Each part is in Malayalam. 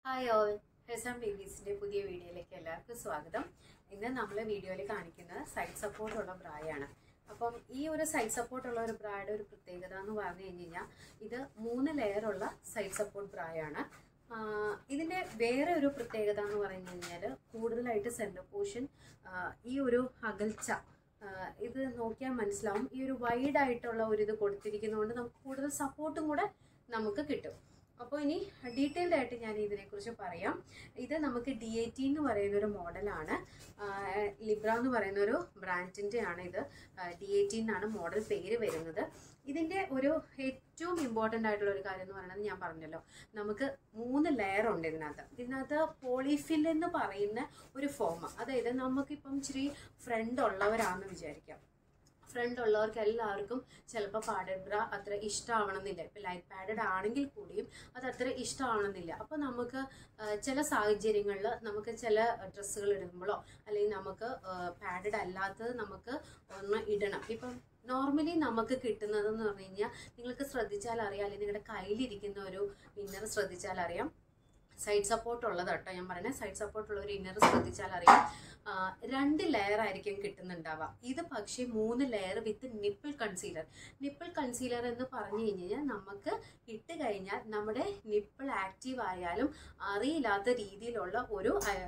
ഹായ് ഓൾ ഹെസാം ബേബീസിന്റെ പുതിയ വീഡിയോയിലേക്ക് എല്ലാവർക്കും സ്വാഗതം ഇന്ന് നമ്മൾ വീഡിയോയിൽ കാണിക്കുന്നത് സൈഡ് സപ്പോർട്ട് ഉള്ള ബ്രായാണ് അപ്പം ഈ ഒരു സൈഡ് സപ്പോർട്ട് ഉള്ള ഒരു ബ്രായുടെ ഒരു പ്രത്യേകത എന്ന് പറഞ്ഞു കഴിഞ്ഞ് കഴിഞ്ഞാൽ ഇത് മൂന്ന് ലെയർ ഉള്ള സൈഡ് സപ്പോർട്ട് ബ്രായാണ് ആഹ് ഇതിന്റെ വേറെ ഒരു പ്രത്യേകത എന്ന് പറഞ്ഞു കഴിഞ്ഞാൽ കൂടുതലായിട്ട് സെന്റർ പോർഷൻ ഈ ഒരു അകൽച്ച ആഹ് ഇത് നോക്കിയാൽ മനസ്സിലാവും ഈ ഒരു വൈഡ് ആയിട്ടുള്ള ഒരു ഇത് കൊടുത്തിരിക്കുന്നതുകൊണ്ട് നമുക്ക് കൂടുതൽ സപ്പോർട്ടും കൂടെ നമുക്ക് കിട്ടും അപ്പോൾ ഇനി ഡീറ്റെയിൽഡ് ആയിട്ട് ഞാൻ ഇതിനെക്കുറിച്ച് പറയാം ഇത് നമുക്ക് ഡി എ ടി എന്ന് പറയുന്ന ഒരു മോഡലാണ് ലിബ്ര എന്ന് പറയുന്ന ഒരു ബ്രാൻഡിൻ്റെ ആണ് ഇത് ഡി എ ടി എന്നാണ് മോഡൽ പേര് വരുന്നത് ഇതിൻ്റെ ഒരു ഏറ്റവും ഇമ്പോർട്ടൻ്റ് ആയിട്ടുള്ള ഒരു കാര്യം എന്ന് പറയുന്നത് ഞാൻ പറഞ്ഞല്ലോ നമുക്ക് മൂന്ന് ലെയർ ഉണ്ട് ഇതിനകത്ത് ഇതിനകത്ത് പോളിഫിൽ എന്ന് പറയുന്ന ഒരു ഫോം അതായത് നമുക്കിപ്പം ഇച്ചിരി ഫ്രണ്ട് ഉള്ളവരാണെന്ന് വിചാരിക്കാം ഫ്രണ്ട് ഉള്ളവർക്ക് എല്ലാവർക്കും ചിലപ്പോൾ പാഡഡ് ബ്ര അത്ര ഇഷ്ടമാവണമെന്നില്ല ഇപ്പം ലൈറ്റ് പാഡഡ് ആണെങ്കിൽ കൂടിയും അത് അത്ര ഇഷ്ടമാവണമെന്നില്ല അപ്പോൾ നമുക്ക് ആ, ചില സാഹചര്യങ്ങളിൽ നമുക്ക് ചില ഡ്രസ്സുകൾ ഇടുമ്പോഴോ അല്ലെങ്കിൽ നമുക്ക് പാഡഡ് അല്ലാത്തത് നമുക്ക് ഒന്ന് ഇടണം ഇപ്പം നോർമലി നമുക്ക് കിട്ടുന്നതെന്ന് പറഞ്ഞു കഴിഞ്ഞാൽ നിങ്ങൾക്ക് ശ്രദ്ധിച്ചാൽ അറിയാം അല്ലെങ്കിൽ നിങ്ങളുടെ കയ്യിലിരിക്കുന്ന ഒരു ഇന്നർ ശ്രദ്ധിച്ചാൽ അറിയാം സൈഡ് സപ്പോർട്ട് ഉള്ളത് കേട്ടോ ഞാൻ പറയുന്നത് സൈഡ് സപ്പോർട്ട് ഉള്ള ഒരു ഇന്നർ ശ്രദ്ധിച്ചാൽ അറിയാം ആ, രണ്ട് ലെയർ ആയിരിക്കും കിട്ടുന്നുണ്ടാവുക ഇത് പക്ഷേ മൂന്ന് layer with nipple concealer nipple concealer എന്ന് പറഞ്ഞു കഴിഞ്ഞാൽ നമുക്ക് ഇട്ട് കഴിഞ്ഞാൽ നമ്മുടെ നിപ്പിൾ ആക്റ്റീവ് ആയാലും അറിയില്ലാത്ത രീതിയിലുള്ള ഒരു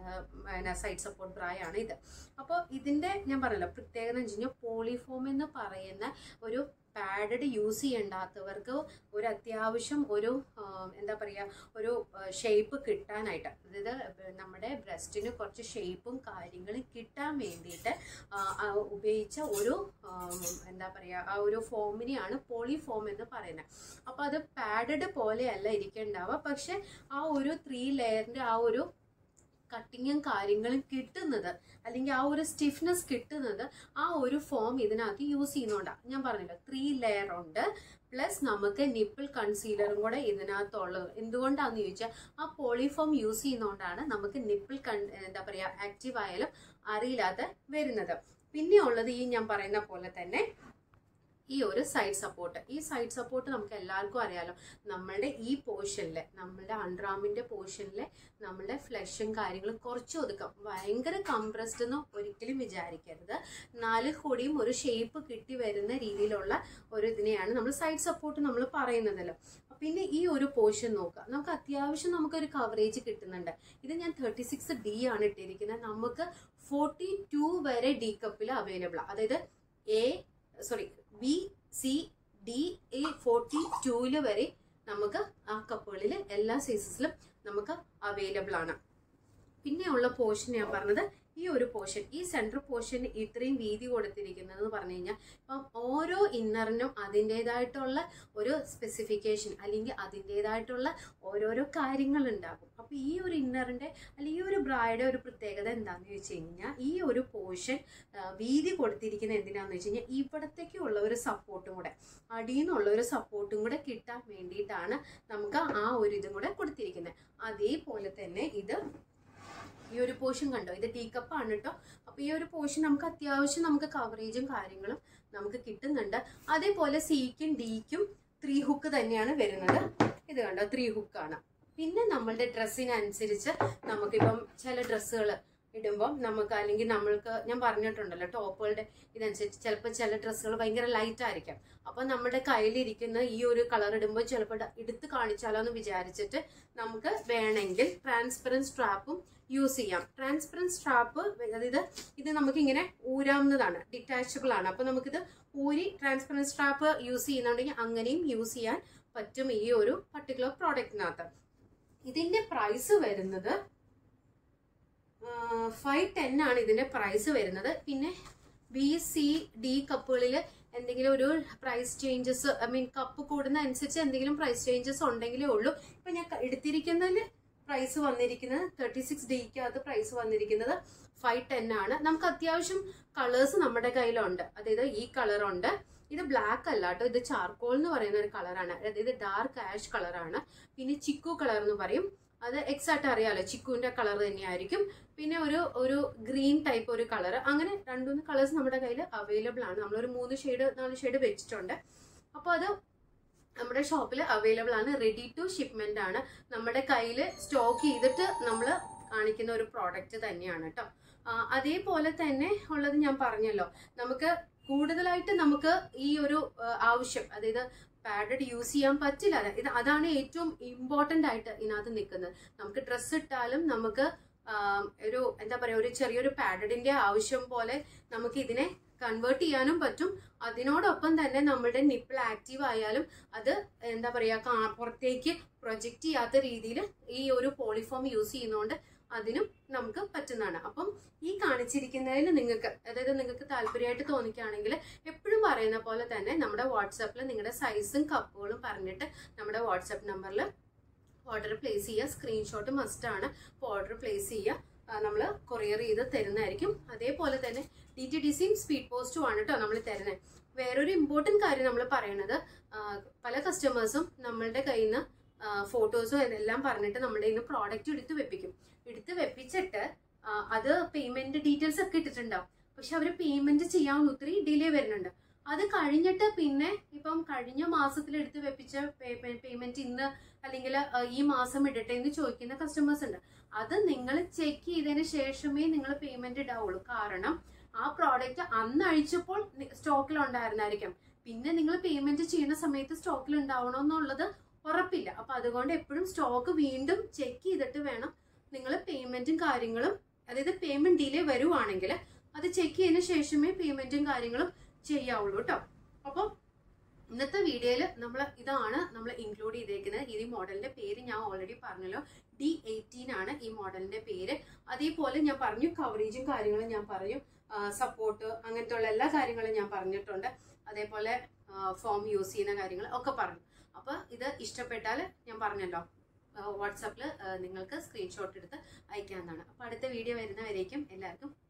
സൈഡ് സപ്പോർട്ട് ബ്രായാണ് ഇത് അപ്പോൾ ഇതിൻ്റെ ഞാൻ പറഞ്ഞല്ലോ പ്രത്യേകത എന്ന് വെച്ച് കഴിഞ്ഞാൽ പോളിഫോം എന്ന് പറയുന്ന ഒരു പാഡഡ് യൂസ് ചെയ്യേണ്ടാത്തവർക്ക് ഒരു അത്യാവശ്യം ഒരു ആ, എന്താ പറയുക ഒരു ഷേപ്പ് കിട്ടാനായിട്ട് അതായത് നമ്മുടെ ബ്രസ്റ്റിന് കുറച്ച് ഷേപ്പും കാര്യങ്ങളും കിട്ടാൻ വേണ്ടിയിട്ട് ആ, ആ, ഉപയോഗിച്ച ഒരു ആ, എന്താ പറയുക ആ ഒരു ഫോമിനെയാണ് പോളിഫോം എന്ന് പറയുന്നത് അപ്പോൾ അത് പാഡഡ് പോലെയല്ല ഇരിക്കേണ്ടാവുക പക്ഷെ ആ ഒരു ത്രീ ലെയറിൻ്റെ ആ ഒരു കട്ടിങ്ങും കാര്യങ്ങളും കിട്ടുന്നത് അല്ലെങ്കിൽ ആ ഒരു സ്റ്റിഫ്നെസ് കിട്ടുന്നത് ആ ഒരു ഫോം ഇതിനകത്ത് യൂസ് ചെയ്യുന്നോണ്ടാണ് ഞാൻ പറഞ്ഞല്ലോ ത്രീ ലെയർ ഉണ്ട് പ്ലസ് നമുക്ക് നിപ്പിൾ കൺസീലറും കൂടെ ഇതിനകത്തുള്ളത് എന്തുകൊണ്ടാന്ന് ചോദിച്ചാൽ ആ പോളിഫോം യൂസ് ചെയ്യുന്നതുകൊണ്ടാണ് നമുക്ക് നിപ്പിൾ കൺ എന്താ പറയുക ആക്റ്റീവ് ആയാലും അറിയില്ലാതെ വരുന്നത് പിന്നെ ഉള്ളത് ഈ ഞാൻ പറയുന്ന പോലെ തന്നെ ഈ ഒരു സൈഡ് സപ്പോർട്ട് ഈ സൈഡ് സപ്പോർട്ട് നമുക്ക് എല്ലാവർക്കും അറിയാലോ നമ്മളുടെ ഈ പോർഷനിൽ നമ്മളുടെ അണ്ടർആമിന്റെ പോർഷനിൽ നമ്മളുടെ ഫ്ലഷും കാര്യങ്ങളും കുറച്ച് ഒതുക്കാം ഭയങ്കര കംപ്രസ്ഡ് എന്ന് ഒരിക്കലും വിചാരിക്കരുത് നാല് കൂടിയും ഒരു ഷേപ്പ് കിട്ടി വരുന്ന രീതിയിലുള്ള ഒരു ഇതിനെയാണ് നമ്മൾ സൈഡ് സപ്പോർട്ട് നമ്മൾ പറയുന്നതല്ലോ പിന്നെ ഈ ഒരു പോർഷൻ നോക്കുക നമുക്ക് അത്യാവശ്യം നമുക്കൊരു കവറേജ് കിട്ടുന്നുണ്ട് ഇത് ഞാൻ തേർട്ടി സിക്സ് ഡി ആണ് ഇട്ടിരിക്കുന്നത് നമുക്ക് ഫോർട്ടി ടു വരെ ഡി കപ്പിൽ അവൈലബിൾ ആണ് അതായത് A sorry B C D A forty ടൂല് വരെ നമുക്ക് ആ കപ്പുകളിൽ എല്ലാ സൈസസിലും നമുക്ക് അവൈലബിൾ ആണ് പിന്നെയുള്ള പോർഷൻ ഞാൻ പറഞ്ഞത് ഈ ഒരു പോർഷൻ ഈ സെൻട്രൽ പോർഷൻ ഇത്രയും വീതി കൊടുത്തിരിക്കുന്നത് എന്ന് പറഞ്ഞു കഴിഞ്ഞാൽ ഇപ്പം ഓരോ ഇന്നറിനും അതിൻ്റെതായിട്ടുള്ള ഒരു സ്പെസിഫിക്കേഷൻ അല്ലെങ്കിൽ അതിൻ്റെതായിട്ടുള്ള ഓരോരോ കാര്യങ്ങൾ ഉണ്ടാകും അപ്പോൾ ഈ ഒരു ഇന്നറിൻ്റെ അല്ലെങ്കിൽ ഈ ഒരു ബ്രായുടെ ഒരു പ്രത്യേകത എന്താണെന്ന് ചോദിച്ചു കഴിഞ്ഞാൽ ഈ ഒരു പോർഷൻ വീതി കൊടുത്തിരിക്കുന്ന എന്തിനാന്ന് വെച്ച് കഴിഞ്ഞാൽ ഇവിടത്തേക്കുള്ള ഒരു സപ്പോർട്ടും കൂടെ അടിയിൽ നിന്നുള്ള ഒരു സപ്പോർട്ടും കൂടെ കിട്ടാൻ വേണ്ടിയിട്ടാണ് നമുക്ക് ആ ഒരു ഇതും കൂടെ കൊടുത്തിരിക്കുന്നത് അതേപോലെ തന്നെ ഇത് ഈ ഒരു പോർഷൻ കണ്ടോ ഇത് ടീ കപ്പാണ് കേട്ടോ അപ്പോൾ ഈ ഒരു പോർഷൻ നമുക്ക് അത്യാവശ്യം നമുക്ക് കവറേജും കാര്യങ്ങളും നമുക്ക് കിട്ടുന്നുണ്ട് അതേപോലെ സിക്കും ഡിക്കും ത്രീ ഹുക്ക് തന്നെയാണ് വരുന്നത് ഇത് കണ്ടോ ത്രീ ഹുക്കാണ് പിന്നെ നമ്മളുടെ ഡ്രസ്സിനനുസരിച്ച് നമുക്കിപ്പം ചില ഡ്രസ്സുകൾ ഇടുമ്പം നമുക്ക് അല്ലെങ്കിൽ നമ്മൾക്ക് ഞാൻ പറഞ്ഞിട്ടുണ്ടല്ലോ ടോപ്പുകളുടെ ഇതനുസരിച്ച് ചിലപ്പോൾ ചില ഡ്രസ്സുകൾ ഭയങ്കര ലൈറ്റ് ആയിരിക്കാം അപ്പം നമ്മുടെ കയ്യിലിരിക്കുന്ന ഈ ഒരു കളർ ഇടുമ്പോൾ ചിലപ്പോൾ എടുത്ത് കാണിച്ചാലോ എന്ന് വിചാരിച്ചിട്ട് നമുക്ക് വേണമെങ്കിൽ ട്രാൻസ്പെറൻറ്റ് സ്ട്രാപ്പും യൂസ് ചെയ്യാം ട്രാൻസ്പെറൻറ്റ് സ്ട്രാപ്പ് അതായത് ഇത് നമുക്ക് ഇങ്ങനെ ഊരാവുന്നതാണ് ഡിറ്റാച്ചബിൾ ആണ് അപ്പോൾ നമുക്കിത് ഊരി ട്രാൻസ്പെറൻറ്റ് സ്ട്രാപ്പ് യൂസ് ചെയ്യുന്നുണ്ടെങ്കിൽ അങ്ങനെയും യൂസ് ചെയ്യാൻ പറ്റും ഈ ഒരു പർട്ടിക്കുലർ പ്രോഡക്റ്റിനകത്ത് ഇതിന്റെ പ്രൈസ് വരുന്നത് ഫൈവ് ടെൻ ആണ് ഇതിന്റെ പ്രൈസ് വരുന്നത് പിന്നെ ബി സി ഡി കപ്പുകളിൽ എന്തെങ്കിലും ഒരു price changes I mean cup കൂടുന്ന അനുസരിച്ച് എന്തെങ്കിലും പ്രൈസ് ചേഞ്ചസ് ഉണ്ടെങ്കിലേ ഉള്ളൂ ഇപ്പൊ ഞാൻ ക- എടുത്തിരിക്കുന്നതിൽ പ്രൈസ് വന്നിരിക്കുന്നത് തേർട്ടി സിക്സ് ഡിക്കകത്ത് പ്രൈസ് വന്നിരിക്കുന്നത് ഫൈവ് ടെൻ ആണ് നമുക്ക് അത്യാവശ്യം കളേഴ്സ് നമ്മുടെ കയ്യിലുണ്ട് അതായത് ഈ കളറുണ്ട് ഇത് ബ്ലാക്ക് അല്ല കേട്ടോ ഇത് ചാർക്കോൾ എന്ന് പറയുന്ന ഒരു കളറാണ് അതായത് ഡാർക്ക് ആഷ് കളറാണ് പിന്നെ ചിക്കു കളർ എന്ന് പറയും അത് എക്സാക്ട് അറിയാലോ ചിക്കുവിന്റെ കളർ തന്നെയായിരിക്കും പിന്നെ ഒരു ഒരു ഗ്രീൻ ടൈപ്പ് ഒരു കളർ അങ്ങനെ രണ്ടുമൂന്ന് കളേഴ്സ് നമ്മുടെ കയ്യിൽ അവൈലബിൾ ആണ് നമ്മളൊരു മൂന്ന് ഷെയ്ഡ് നാല് ഷെയ്ഡ് വെച്ചിട്ടുണ്ട് അപ്പോൾ അത് നമ്മുടെ ഷോപ്പിൽ അവൈലബിൾ ആണ് റെഡി ടു ഷിപ്മെന്റ് ആണ് നമ്മുടെ കയ്യിൽ സ്റ്റോക്ക് ചെയ്തിട്ട് നമ്മൾ കാണിക്കുന്ന ഒരു പ്രോഡക്റ്റ് തന്നെയാണ് കേട്ടോ ആ, അതേപോലെ തന്നെ ഉള്ളത് ഞാൻ പറഞ്ഞല്ലോ നമുക്ക് കൂടുതലായിട്ട് നമുക്ക് ഈ ഒരു ആ, ആവശ്യം അതായത് പാഡഡ് യൂസ് ചെയ്യാൻ പറ്റില്ല അത് ഇത് അതാണ് ഏറ്റവും ഇമ്പോർട്ടന്റ് ആയിട്ട് ഇതിനകത്ത് നിൽക്കുന്നത് നമുക്ക് ഡ്രസ്സ് ഇട്ടാലും നമുക്ക് ആം, ഒരു എന്താ പറയാ ഒരു ചെറിയൊരു പാഡഡിന്റെ ആവശ്യം പോലെ നമുക്ക് ഇതിനെ കൺവേർട്ട് ചെയ്യാനും പറ്റും അതിനോടൊപ്പം തന്നെ നമ്മുടെ നിപ്പിൾ ആക്റ്റീവ് ആയാലും അത് എന്താ പറയാ കാ- പുറത്തേക്ക് പ്രൊജക്റ്റ് ചെയ്യാത്ത രീതിയിൽ ഈ ഒരു പോളിഫോം യൂസ് ചെയ്യുന്നതുകൊണ്ട് അതിനും നമുക്ക് പറ്റുന്നതാണ് അപ്പം ഈ കാണിച്ചിരിക്കുന്നതിൽ നിങ്ങൾക്ക് അതായത് നിങ്ങൾക്ക് താല്പര്യമായിട്ട് തോന്നിക്കുകയാണെങ്കിൽ എപ്പോഴും പറയുന്ന പോലെ തന്നെ നമ്മുടെ വാട്സാപ്പിൽ നിങ്ങളുടെ സൈസും കപ്പുകളും പറഞ്ഞിട്ട് നമ്മുടെ വാട്സാപ്പ് നമ്പറിൽ ഓർഡർ പ്ലേസ് ചെയ്യുക സ്ക്രീൻഷോട്ട് മസ്റ്റ് ആണ് അപ്പോൾ ഓർഡർ പ്ലേസ് ചെയ്യുക നമ്മൾ കൊറിയർ ചെയ്ത് തരുന്നതായിരിക്കും അതേപോലെ തന്നെ ഡി ടി ഡി സിയും സ്പീഡ് പോസ്റ്റും ആണ് കേട്ടോ നമ്മൾ തരുന്നത് വേറൊരു ഇമ്പോർട്ടൻറ്റ് കാര്യം നമ്മൾ പറയണത് ആ, പല കസ്റ്റമേഴ്സും നമ്മളുടെ കയ്യിൽ നിന്ന് ഫോട്ടോസും ഇതെല്ലാം പറഞ്ഞിട്ട് നമ്മുടെ കയ്യിൽ നിന്ന് പ്രോഡക്റ്റ് എടുത്ത് വെപ്പിക്കും എടുത്ത് വെപ്പിച്ചിട്ട് ആ, അത് പേയ്മെന്റ് ഡീറ്റെയിൽസ് ഒക്കെ ഇട്ടിട്ടുണ്ടാവും പക്ഷെ അവർ പേയ്മെന്റ് ചെയ്യാൻ ഒത്തിരി ഡിലേ വരുന്നുണ്ട് അത് കഴിഞ്ഞിട്ട് പിന്നെ ഇപ്പം കഴിഞ്ഞ മാസത്തിൽ എടുത്ത് വെപ്പിച്ച പേയ്മെന്റ് ഇന്ന് അല്ലെങ്കിൽ ഈ മാസം ഇടട്ടെ എന്ന് ചോദിക്കുന്ന കസ്റ്റമേഴ്സ് ഉണ്ട് അത് നിങ്ങൾ ചെക്ക് ചെയ്തതിന് ശേഷമേ നിങ്ങൾ പേയ്മെന്റ് ഇടാവുള്ളൂ കാരണം ആ പ്രോഡക്റ്റ് അന്ന് അഴിച്ചപ്പോൾ സ്റ്റോക്കിൽ ഉണ്ടായിരുന്നായിരിക്കും പിന്നെ നിങ്ങൾ പേയ്മെന്റ് ചെയ്യുന്ന സമയത്ത് സ്റ്റോക്കിൽ ഉണ്ടാവണമെന്നുള്ളത് ഉറപ്പില്ല അപ്പൊ അതുകൊണ്ട് എപ്പോഴും സ്റ്റോക്ക് വീണ്ടും ചെക്ക് ചെയ്തിട്ട് വേണം നിങ്ങൾ പേയ്മെന്റും കാര്യങ്ങളും അതായത് പേയ്മെന്റ് ഡിലേ വരുവാണെങ്കിൽ അത് ചെക്ക് ചെയ്തതിന് ശേഷമേ പേയ്മെന്റും കാര്യങ്ങളും ചെയ്യാവുള്ളൂ കേട്ടോ അപ്പം ഇന്നത്തെ വീഡിയോയിൽ നമ്മൾ ഇതാണ് നമ്മൾ ഇൻക്ലൂഡ് ചെയ്തേക്കുന്നത് ഈ മോഡലിന്റെ പേര് ഞാൻ ഓൾറെഡി പറഞ്ഞല്ലോ ഡി എയ്റ്റീൻ ആണ് ഈ മോഡലിന്റെ പേര് അതേപോലെ ഞാൻ പറഞ്ഞു കവറേജും കാര്യങ്ങളും ഞാൻ പറഞ്ഞു സപ്പോർട്ട് അങ്ങനത്തെ ഉള്ള എല്ലാ കാര്യങ്ങളും ഞാൻ പറഞ്ഞിട്ടുണ്ട് അതേപോലെ ഫോം യൂസ് ചെയ്യുന്ന കാര്യങ്ങൾ ഒക്കെ പറഞ്ഞു അപ്പൊ ഇത് ഇഷ്ടപ്പെട്ടാൽ ഞാൻ പറഞ്ഞല്ലോ വാട്സാപ്പിൽ നിങ്ങൾക്ക് സ്ക്രീൻഷോട്ട് എടുത്ത് അയക്കാവുന്നതാണ് അപ്പൊ അടുത്ത വീഡിയോ വരുന്നവരേക്കും എല്ലാവർക്കും